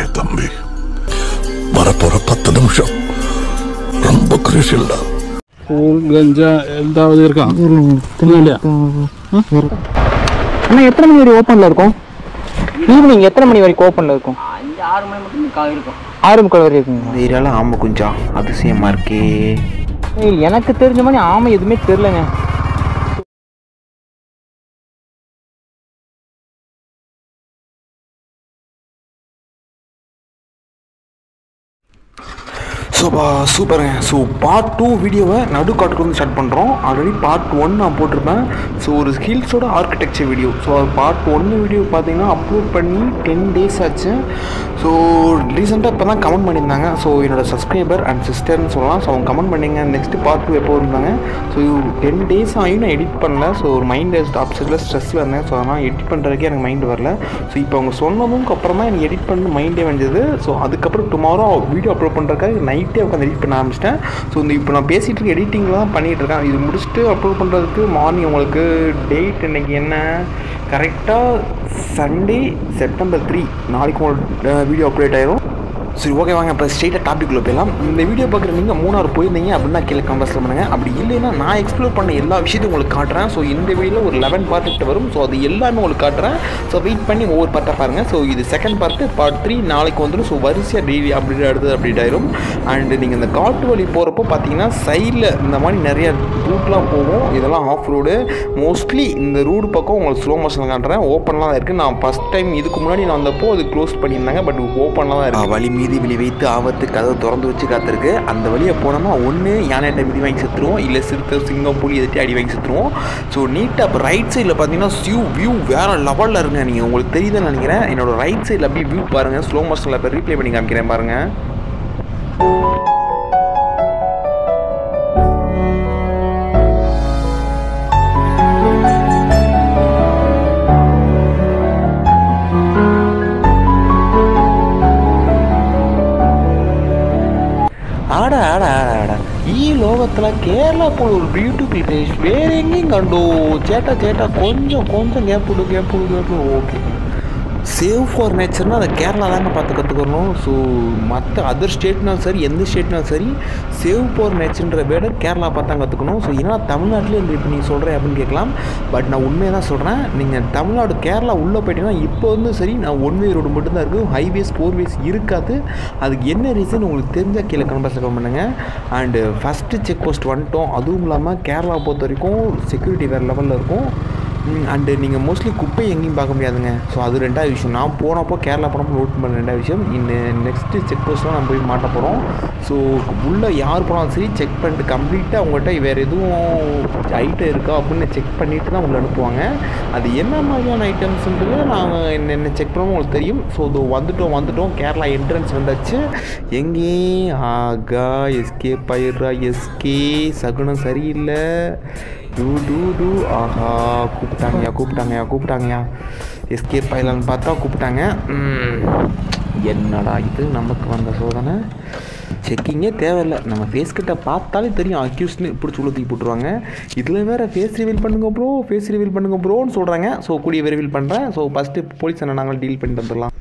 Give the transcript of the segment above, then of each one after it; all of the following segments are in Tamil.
டே தம்பி வரப்போற பத்து நிமிஷம் ரொம்ப குரூஷியல்டா கூழ் கஞ்சா எதாவது இருக்கான் இல்லையா அண்ணா எத்தனை மணி வரை ஓப்பனில் இருக்கும் ஈவினிங் எத்தனை மணி வரைக்கும் ஓப்பனில் இருக்கும் அஞ்சு ஆறு மணி மட்டும் கா- இருக்கும் ஆறு முக்கால் வரை இருக்குங்க இந்த ஏரியாவில் ஆமை குஞ்சா அதிசயமா இருக்கே ஏய், எனக்கு தெரிஞ்ச மாதிரி ஆமை எதுவுமே தெரிலங்க ஸோப்பா சூப்பருங்க ஸோ பார்ட் டூ வீடியோவை நடுக்காட்டுக்கு வந்து ஸ்டார்ட் பண்ணுறோம் ஆல்ரெடி பார்ட் ஒன் நான் போட்டிருப்பேன் ஸோ ஒரு ஹில்ஸோட ஆர்கிடெக்சர் வீடியோ ஸோ பார்ட் ஒன்று வீடியோ பார்த்தீங்கன்னா அப்லோட் பண்ணி டென் டேஸ் ஆச்சு ஸோ ரீசெண்டாக இப்போ தான் கமெண்ட் பண்ணியிருந்தாங்க ஸோ என்னோட சப்ஸ்கிரைபர் அண்ட் சிஸ்டர்னு சொல்லலாம் ஸோ அவங்க கமெண்ட் பண்ணிங்க நெக்ஸ்ட் பார்ட் டூ எப்போ இருந்தாங்க ஸோ டென் டேஸ் ஆகியும் நான் எடிட் பண்ணல ஸோ ஒரு மைண்ட் அப்செட்டில் ஸ்ட்ரெஸ்ஸில் இருந்தேன் ஸோ அதனால் எடிட் பண்ணுறதுக்கே எனக்கு மைண்ட் வரல ஸோ இப்போ அவங்க சொன்னதுக்கு அப்புறம் தான் எனக்கு எடிட் பண்ண மைண்டே வந்தது ஸோ அதுக்கப்புறம் டுமாரோ வீடியோ அப்லோட் பண்ணுறதுக்காக நைட்டே உட்காந்து எடிட் பண்ண ஆரம்பிச்சிட்டேன் ஸோ இந்த இப்போ நான் பேசிகிட்டு இருக்க எடிட்டிங்கில் தான் பண்ணிகிட்டு இருக்கேன் இது முடிச்சுட்டு அப்லோட் பண்ணுறதுக்கு மார்னிங் உங்களுக்கு டேட் இன்னைக்கு என்ன கரெக்டாக சண்டே செப்டம்பர் த்ரீ நாளைக்கு உங்களுக்கு வீடியோ அப்டேட் ஆயிரும் சரி ஓகே வாங்க இப்போ ஸ்ட்ரெயிட்டாக டாபிக்குள்ளே போயிடலாம் இந்த வீடியோ பார்க்குற நீங்கள் மூணாறு போயிருந்தீங்க அப்படின்னா கீழே கம்பர்ஸில் பண்ணுங்கள் அப்படி இல்லைன்னா நான் எக்ஸ்ப்ளோர் பண்ண எல்லா விஷயத்தையும் உங்களுக்கு காட்டுறேன் ஸோ இந்த வீடியோவில் ஒரு லெவன் பார்ட் கிட்ட வரும் ஸோ அது எல்லாமே உங்களுக்கு காட்டுறேன் ஸோ வெயிட் பண்ணி ஒவ்வொரு பார்ட்டாக பாருங்கள் ஸோ இது செகண்ட் பார்ட்டு பார்ட் த்ரீ நாளைக்கு வந்துடும் ஸோ வரிசையாக டெய்லி அப்டேட் அடுத்தது அப்டேட் ஆயிரும் அண்டு நீங்கள் இந்த காட்டு வழி போகிறப்போ பார்த்தீங்கன்னா சைடில் இந்த மாதிரி நிறைய ரூட்லாம் போகும் இதெல்லாம் ஆஃப் ரோடு மோஸ்ட்லி இந்த ரூடு பக்கம் உங்களுக்கு ஸ்லோ மோஷன் காட்டுறேன் ஓப்பன்லாம் தான் இருக்குது நான் ஃபஸ்ட் டைம் இதுக்கு முன்னாடி நான் வந்தப்போ அது க்ளோஸ் பண்ணியிருந்தாங்க பட் ஓப்பன்லாம் தான் இருக்குது வழி மீதி விழி வைத்து ஆபத்து கதவை திறந்து வச்சு காத்திருக்கு அந்த வழியை போனோம்னா ஒன்று யானைகிட்ட மிதி வாங்கி செத்துருவோம் இல்லை சிறுத்தை சிங்கம் புலி எதிர்த்து அடி வாங்கி செத்துருவோம் ஸோ நீட்டாக இப்போ ரைட் சைடில் பார்த்தீங்கன்னா சியூ வியூ வேறு லெவலில் இருங்க நீங்கள் உங்களுக்கு தெரியுதுன்னு நினைக்கிறேன் என்னோட ரைட் சைடில் அப்படியே வியூ பாருங்கள் ஸ்லோ மோஷனில் இப்போ ரீப்ளே பண்ணி காமிக்கிறேன் பாருங்கள் ஆட ஆட ஆட ஆட ഈ ലോകത്തിലെ കേരള ഇപ്പോൾ ഒരു ബ്യൂട്ടിഫുൾ പ്ലേസ് വേറെ എങ്ങേയും കണ്ടോ ചേട്ടാ ചേട്ടാ கொஞ்சம் கொஞ்சம் கேப் விடு கேப் விடு கேப் விடு ஓகே சேவ் ஃபார் நேச்சர்னால் அதை கேரளா தாங்க பார்த்து கற்றுக்கணும் ஸோ மற்ற அதர் ஸ்டேட்னாலும் சரி எந்த ஸ்டேட்னாலும் சரி சேவ் ஃபார் நேச்சர்ன்ற வேர்டை கேரளா பார்த்து தான் கற்றுக்கணும் ஸோ ஏன்னா தமிழ்நாட்டிலே இந்த இப்போ நீங்கள் சொல்கிறேன் அப்படின்னு கேட்கலாம் பட் நான் உண்மையை தான் சொல்கிறேன் நீங்கள் தமிழ்நாடு கேரளா உள்ளே போயிட்டீங்கன்னா இப்போ வந்து சரி நான் ஒன் வே ரோடு மட்டும்தான் இருக்குது ஹைவேஸ் ஃபோர்வேஸ் இருக்காது அதுக்கு என்ன ரீசன் உங்களுக்கு தெரிஞ்சால் கீழே கமெண்ட்ஸில் கமெண்ட் பண்ணுங்கள் அண்டு ஃபஸ்ட்டு செக் போஸ்ட் வந்துட்டோம் அதுவும் இல்லாமல் கேரளா பொறுத்த வரைக்கும் செக்யூரிட்டி வேறு லெவலில் இருக்கும் அண்டு நீங்கள் மோஸ்ட்லி குப்பை எங்கேயும் பார்க்க முடியாதுங்க ஸோ அது ரெண்டாவது விஷயம் நான் போனப்போ கேரளா போனப்போ நோட் பண்ண ரெண்டாவது விஷயம் இன்னும் நெக்ஸ்ட்டு செக் போஸ்ட்லாம் நம்ம போய் மாட்ட போகிறோம் ஸோ உள்ளே யார் போனாலும் சரி செக் பண்ணிட்டு கம்ப்ளீட்டாக அவங்கள்ட்ட வேறு எதுவும் ஐட்டம் இருக்கா அப்படின்னு செக் பண்ணிட்டு தான் உள்ள அனுப்புவாங்க அது என்ன மாதிரியான ஐட்டம்ஸ்ன்றது நாங்கள் என்ன செக் பண்ணவும் உங்களுக்கு தெரியும் ஸோ இது வந்துட்டோம் வந்துட்டோம் கேரளா என்ட்ரன்ஸ் வந்தாச்சு எங்கே ஆகா எஸ்கே பயிரா எஸ்கே சகுனம் சரியில்லை டூ டூ டூ ஆஹா கூப்பிட்டாங்கயா கூப்பிட்டாங்கயா கூப்பிட்டாங்கயா எஸ்கேப் ஆயிலான்னு பார்த்தா கூப்பிட்டாங்க ம், என்னடா இது நமக்கு வந்த சோதனை செக்கிங்கே தேவையில்லை நம்ம ஃபேஸ் கிட்ட பார்த்தாலே தெரியும் அக்யூஸ்னு பிடிச்சி உள்ள தூக்கி போட்டுருவாங்க இதில் வேறு ஃபேஸ் ரிவீல் பண்ணுங்க ப்ரோ ஃபேஸ் ரிவீல் பண்ணுங்க ப்ரோன்னு சொல்கிறாங்க ஸோ கூடிய ரிவீல் பண்ணுறேன் ஸோ ஃபஸ்ட்டு போலீஸ் என்ன நாங்கள் டீல் பண்ணிட்டு வந்துடலாம்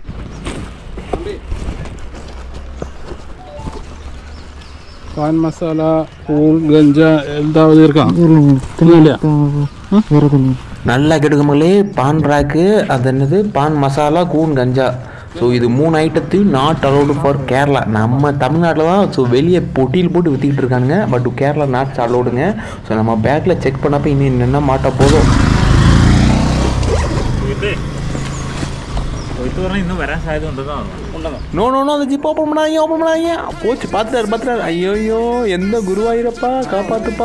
பான் மசாலா கூழ் கஞ்சா எதாவது இருக்கான் இல்லையா நல்லா கெடுக்கமலே பான் ராக்கு அது என்னது பான் மசாலா கூன் கஞ்சா ஸோ இது மூணு ஐட்டத்தையும் நாட் அலௌடு ஃபார் கேரளா நம்ம தமிழ்நாட்டில் தான் ஸோ வெளியே பொட்டியில் போட்டு விற்றுக்கிட்டு இருக்காங்க பட் கேரளா நாட்ஸ் அலௌடுங்க ஸோ நம்ம பேக்கில் செக் பண்ணப்போ இன்னும் என்னென்ன மாட்ட போதும் പോയിട്ട് പറഞ്ഞാൽ ഇന്ന് വരാൻ സാധ്യത ഉണ്ടെന്നാണ് நோ நோ நோ அந்த ஜிப் ஓப்பன் பண்ணாங்க ஓப்பன் பண்ணாங்க போச்சு பார்த்துட்டாரு பார்த்துட்டாரு ஐயோயோ எந்த குருவாயிரப்பா காப்பாத்துப்பா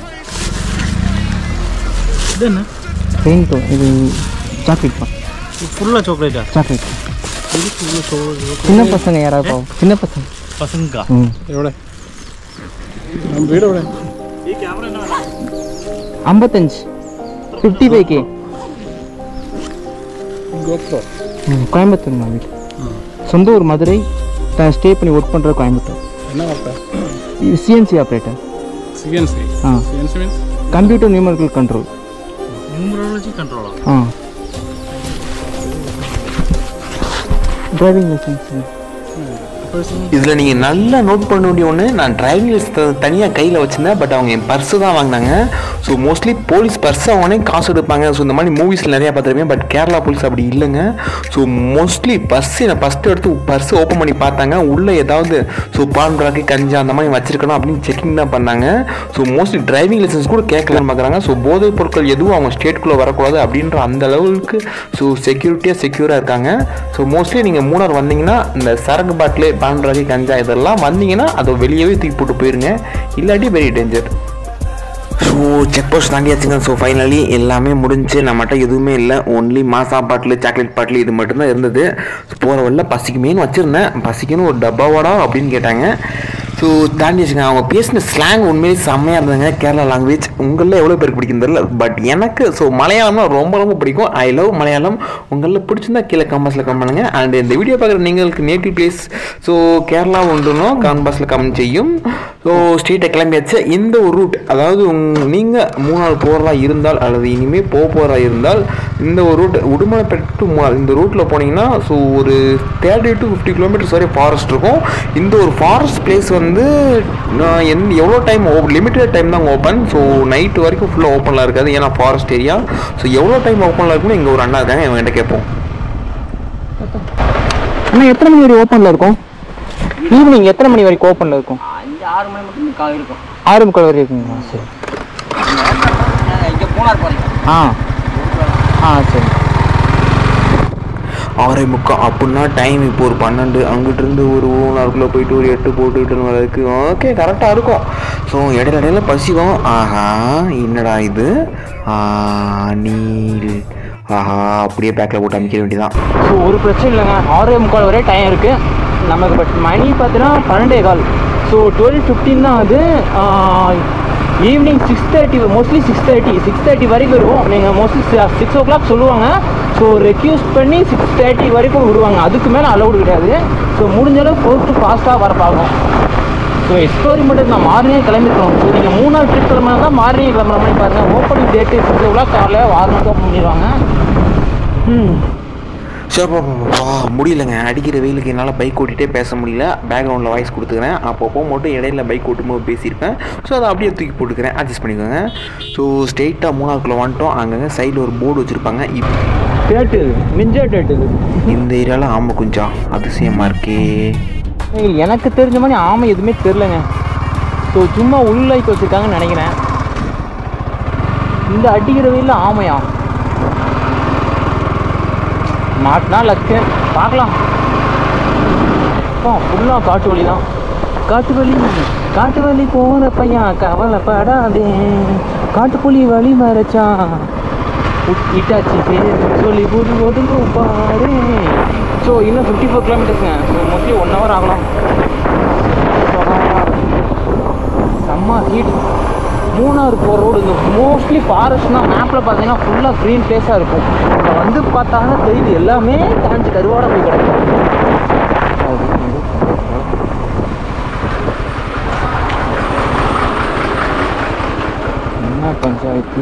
ഇതന്നെ பெயிண்ட் இது சாக்லேட் பா ഫുള്ളാ ചോക്ലേറ്റാ சாக்லேட் சின்ன பசங்க யாராவது பாவம் சின்ன பசங்க പസങ്ക ம் എവിടെ ನಮ್ಮ വീട് എവിടെ ഈ ക്യാമറ എന്നാ വേണം ஐம்பத்தஞ்சு fifty five K GoPro Coimbatore நான் வீடு சொந்த ஊர் மதுரை ஸ்டே பண்ணி ஒர்க் பண்ணுற கோயம்புத்தூர் என்ன வார்த்தை இது CNC operator CNC ah CNC means computer numerical control numerology കൺട്രോളാണ് ஆ டிரைவிங் லைசன்ஸ் இதில் நீங்கள் நல்லா நோட் பண்ண வேண்டிய ஒன்று நான் டிரைவிங் லைசன்ஸ் தனியாக கையில் வச்சுருந்தேன் பட் அவங்க என் பர்ஸு தான் வாங்கினாங்க ஸோ மோஸ்ட்லி போலீஸ் பர்ஸை அவனே காசு எடுப்பாங்க ஸோ இந்த மாதிரி மூவிஸில் நிறையா பார்த்துருப்பேன் பட் கேரளா போலீஸ் அப்படி இல்லைங்க ஸோ மோஸ்ட்லி பர்ஸு நான் ஃபஸ்ட்டு எடுத்து பர்ஸு ஓப்பன் பண்ணி பார்த்தாங்க உள்ளே ஏதாவது ஸோ பான் ராக்கி கஞ்சா அந்த மாதிரி வச்சிருக்கணும் அப்படின்னு செக்கிங் தான் பண்ணாங்க ஸோ மோஸ்ட்லி டிரைவிங் லைசன்ஸ் கூட கேட்கலான்னு பார்க்குறாங்க ஸோ போதைப் பொருட்கள் எதுவும் அவங்க ஸ்டேட்டுக்குள்ளே வரக்கூடாது அப்படின்ற அந்த லெவலுக்கு ஸோ செக்யூரிட்டியாக செக்யூராக இருக்காங்க ஸோ மோஸ்ட்லி நீங்கள் மூணார் வந்தீங்கன்னா இந்த சரக்கு பாட்டில் பான் ராக்கி கஞ்சா இதெல்லாம் வந்தீங்கன்னா அதை வெளியவே தூக்கி போட்டு போயிருங்க இல்லாட்டி very danger so check post தாண்டியாச்சுங்க ஸோ ஃபைனலி எல்லாமே முடிஞ்சு நம்மகிட்ட எதுவுமே இல்லை ஒன்லி மாசா பாட்டில் சாக்லேட் பாட்டில் இது மட்டும்தான் இருந்தது போகிற வழில பசிக்குமேனு வச்சுருந்தேன் பசிக்குன்னு ஒரு டப்பாவாடா அப்படின்னு கேட்டாங்க ஸோ தாண்டி வச்சுங்க அவங்க பேசின ஸ்லாங் உண்மையிலே செம்மையாக இருந்தாங்க கேரளா லாங்குவேஜ் உங்களில் எவ்வளோ பேருக்கு பிடிக்கும் தெரியல பட் எனக்கு ஸோ மலையாளம்னா ரொம்ப ரொம்ப பிடிக்கும் ஐ லவ் மலையாளம் உங்களில் பிடிச்சிருந்தா கீழே கமெண்ட்ஸில் கமெண்ட் பண்ணுங்க அண்ட் இந்த வீடியோ பார்க்குற நீங்களுக்கு நேட்டிவ் பிளேஸ் ஸோ கேரளா ஒன்றுனோ கமெண்ட் பாக்ஸில் கமெண்ட் செய்யும் ஸோ ஸ்ட்ரீட்டை கிளம்பியாச்சு இந்த ஒரு ரூட் அதாவது உங் நீங்கள் மூணார் போகிறதா இருந்தால் அல்லது இனிமேல் போக போகிறதா இருந்தால் இந்த ஒரு ரூட் உடுமலைப்பேட்டை டு மூணார் இந்த ரூட்டில் போனீங்கன்னா ஸோ ஒரு தேர்ட்டி டு ஃபிஃப்டி கிலோமீட்டர்ஸ் வரை ஃபாரஸ்ட் இருக்கும் இந்த ஒரு ஃபாரஸ்ட் பிளேஸ் வந்து நான் எந் எவ்வளோ டைம் லிமிட்டட் டைம் தான் ஓப்பன் ஸோ நைட்டு வரைக்கும் ஃபுல்லாக ஓப்பனில் இருக்காது ஏன்னா ஃபாரஸ்ட் ஏரியா ஸோ எவ்வளோ டைம் ஓப்பனில் இருக்குன்னு இங்கே ஒரு அண்ணா இருக்காங்க இவங்ககிட்ட கேட்போம் அண்ணா எத்தனை மணி வரை ஓப்பனில் இருக்கும் ஈவினிங் எத்தனை மணி வரைக்கும் ஓப்பனில் இருக்கும் அஞ்சு ஆறு மணி மட்டும் கா இருக்கும் ஆறு முக்கால் வரை இருக்குங்களா சரி இங்கே போனார் பாருங்க ஆ ஆ சரி ஆறே முக்கால் அப்படின்னா டைம் இப்போ ஒரு பன்னெண்டு அங்கிட்டிருந்து ஒரு மூணாருக்குள்ளே போயிட்டு ஒரு எட்டு போட்டுக்கிட்டு வரதுக்கு ஓகே கரெக்டாக இருக்கும் ஸோ இடையில இடையில பசிக்கும் ஆஹா என்னடா இது ஆ, நீல் ஆஹா அப்படியே பேக்கில் போட்டு அமைக்க வேண்டியதான் ஸோ ஒரு பிரச்சனை இல்லைங்க ஆறே முக்கால் வரை டைம் இருக்குது நமக்கு பட் மணி பார்த்தீங்கன்னா பன்னெண்டே கால் ஸோ டுவெல் ஃபிஃப்டின் தான் அது evening six thirty mostly six thirty six thirty வரைக்கும் இருக்கும் நீங்கள் மோஸ்ட்லி சிக்ஸ் ஓ கிளாக் சொல்லுவாங்க ஸோ ரெக்யூஸ் பண்ணி சிக்ஸ் தேர்ட்டி வரைக்கும் விடுவாங்க அதுக்கு மேலே அலௌடு கிடையாது ஸோ முடிஞ்ச அளவு போட்டு ஃபாஸ்ட்டாக வர பார்க்கும் ஸோ எக்ஸ்ப்ளோரி மட்டும் நான் மார்னிங்கே கிளம்பிருக்கணும் ஸோ நீங்கள் மூணாவது ட்ரிப் கிளம்புனா தான் மார்னிங் கிளம்புற மாதிரி பாருங்கள் opening date six o'clock காலையில் ஆறு மணிக்கு ஓப்பன் பண்ணிடுவாங்க ம் சரி வா முடியலங்க அடிக்கிற வெயிலுக்கு என்னால் பைக் ஓட்டிகிட்டே பேச முடியல பேக்ரவுண்டில் வாய்ஸ் கொடுத்துக்கிறேன் அப்பப்போ மட்டும் இடையில பைக் ஓட்டும்போது பேசியிருப்பேன் ஸோ அதை அப்படியே தூக்கி போட்டுக்கிறேன் அட்ஜஸ்ட் பண்ணிக்கோங்க ஸோ ஸ்ட்ரெயிட்டாக மூணாருக்குள்ளே வந்துட்டோம் அங்கங்கே சைடில் ஒரு போர்டு வச்சுருப்பாங்க இப் டேட்டு மிஞ்சா டேட்டு இந்த ஏரியாவில் ஆமை குஞ்சா அதிசயமாக இருக்கே ஏய், எனக்கு தெரிஞ்ச மாதிரி ஆமை எதுவுமே தெரிலங்க ஸோ சும்மா உள்லைக்கு வச்சுருக்காங்கன்னு நினைக்கிறேன் இந்த அடிக்கிற வெயிலில் ஆமையா மாட்டினா லக்கு பார்க்கலாம் ஃபுல்லாக காட்டு வழி தான் காட்டு வழி காட்டு வழி போகிற பையன் கவலைப்படாதே காட்டுப்புலி வழி மறைச்சான் இட்டாச்சி பேர் சொல்லி போது ஒதுங்கும் பாரு ஸோ இன்னும் ஃபிஃப்டி ஃபோர் கிலோமீட்டர்ஸுங்க ஸோ மோஸ்ட்லி ஒன் ஹவர் ஆகலாம் செம்ம ஹீட் மூணாறு போகிற ரோடு இந்த மோஸ்ட்லி ஃபாரஸ்ட்னா மேப்பில் பார்த்தீங்கன்னா ஃபுல்லாக க்ரீன் பிளேஸாக இருக்கும் இங்கே வந்து பார்த்தாங்கன்னா தெரியுது எல்லாமே காஞ்சி கருவாட போய் கிடக்கும் என்ன பஞ்சாயத்து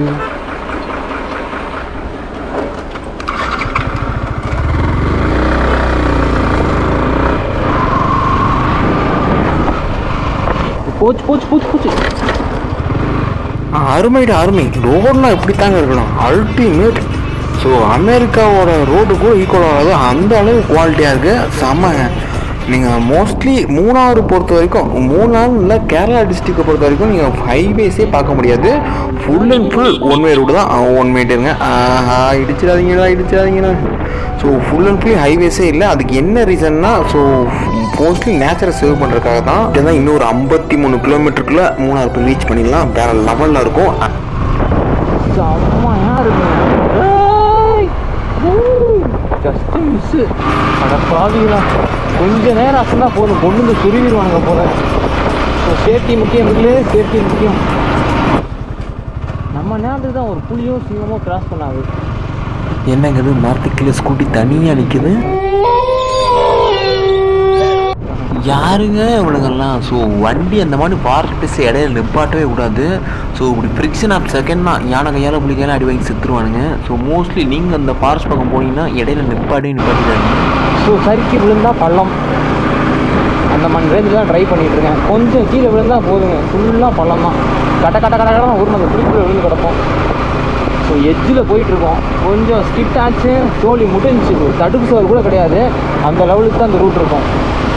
போச்சு போச்சு போச்சு போச்சு ஆ, அருமைடா அருமை ரோடெலாம் எப்படி தாங்க இருக்கணும் அல்டிமேட் ஸோ அமெரிக்காவோட ரோடு கூட ஈக்குவல் ஆகாது அந்த அளவு குவாலிட்டியாக இருக்குது செம்மங்க நீங்கள் மோஸ்ட்லி மூணாறு பொறுத்த வரைக்கும் மூணாறு இல்லை கேரளா டிஸ்ட்ரிக்டை பொறுத்த வரைக்கும் நீங்கள் ஹைவேஸே பார்க்க முடியாது full and full one way road தான் ஒன் வேட்டுங்க ஆஹா இடிச்சிடாதீங்கடா இடிச்சிடாதீங்கடா ஸோ ஃபுல் அண்ட் ஃபுல் ஹைவேஸே இல்லை அதுக்கு என்ன ரீசன்னா ஸோ மோஸ்ட்லி நேச்சரை சேவ் பண்ணுறதுக்காக தான் இதுதான் இன்னொரு ஐம்பத்தி மூணு கிலோமீட்டருக்குள்ளே மூணாறு போய் ரீச் பண்ணிடலாம் வேற லெவலில் இருக்கும் செம்மையா இருக்குங்க ஜஸ்ட் மிஸ்ஸு அட பாவிங்களா கொஞ்ச நேரம் அசந்தா போதும் பொண்ணுங்க சுருவிடுவாங்க போல ஸோ சேஃப்டி முக்கியம் இல்லை சேஃப்டி முக்கியம் நம்ம நேரத்துக்கு தான் ஒரு புளியோ சிங்கமோ கிராஸ் பண்ணாது என்னங்க இது மரத்துக்குள்ள ஸ்கூட்டி தனியாக நிற்குது யாருங்க இவனுங்கெல்லாம் ஸோ வண்டி அந்த மாதிரி ஃபாரஸ்ட் பிளேஸ் இடையில நிப்பாட்டவே கூடாது ஸோ இப்படி ஃப்ரிக்ஷன் ஆஃப் செகண்ட்னா யானை கையால் புளிக்கையால் அடி வாங்கி செத்துருவானுங்க ஸோ மோஸ்ட்லி நீங்கள் அந்த ஃபாரஸ்ட் பக்கம் போனீங்கன்னா இடையில நிப்பாட்டே நிப்பாட்டிடாதீங்க ஸோ சறுக்கி விழுந்தா பள்ளம் அந்த மாதிரி ரேஞ்சில் தான் ட்ரை பண்ணிட்டு இருக்கேன் கொஞ்சம் கீழே விழுந்தா போதுங்க ஃபுல்லாக பள்ளம் தான் கட்ட கட்ட கட்ட கட்ட ஊர் நம்ம குளிக்குள்ள விழுந்து கிடப்போம் ஸோ எட்ஜில் போயிட்டுருக்கோம் கொஞ்சம் ஸ்கிட் ஆச்சு தோழி முடிஞ்சிச்சு தடுப்பு சோறு கூட கிடையாது அந்த லெவலுக்கு தான் அந்த ரூட் இருக்கும்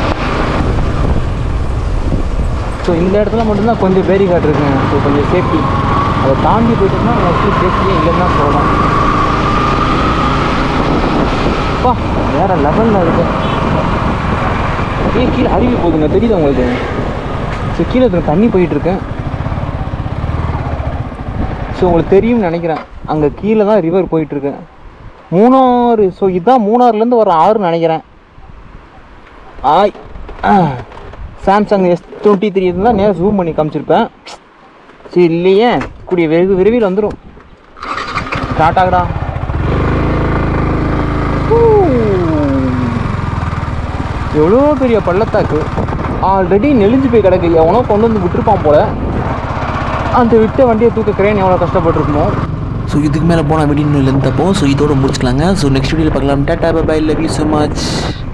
ஸோ இந்த இடத்துல மட்டும்தான் கொஞ்சம் பேரிகாட் இருக்குங்க ஸோ கொஞ்சம் சேஃப்டி அதை தாண்டி போயிட்டோம்னா மோஸ்ட்லி சேஃப்டியே இல்லைன்னு தான் சொல்லலாம் அப்பா வேற லெவலில் இருக்கு ஏ கீழே அருவி போகுதுங்க தெரியுதா உங்களுக்கு ஸோ கீழே இருக்கிற தண்ணி போயிட்டு இருக்கு ஸோ உங்களுக்கு தெரியும்னு நினைக்கிறேன் அங்கே கீழே தான் ரிவர் போயிட்டுருக்கு மூணாறு ஸோ இதுதான் மூணாறுலேருந்து வர ஆறுன்னு நினைக்கிறேன் ஆய் சாம்சங் எஸ் டுவெண்ட்டி த்ரீ இருந்தால் நேராக ஜூம் பண்ணி காமிச்சிருப்பேன் சரி இல்லையே கூடிய வெகு விரைவில் வந்துடும் ஸ்டார்ட் ஆகுடா எவ்வளோ பெரிய பள்ளத்தாக்கு ஆல்ரெடி நெளிஞ்சு போய் கிடக்கு எவனோ கொண்டு வந்து விட்டுருப்பான் போல அந்த விட்ட வண்டியை தூக்க கிரேன் எவ்வளோ கஷ்டப்பட்டுருக்குமோ ஸோ இதுக்கு மேலே போனால் வீடியோ லென்த் அப்போ ஸோ இதோட முடிச்சுக்கலாங்க ஸோ நெக்ஸ்ட் வீடியோவில் பார்க்கலாம் tata bye love you so much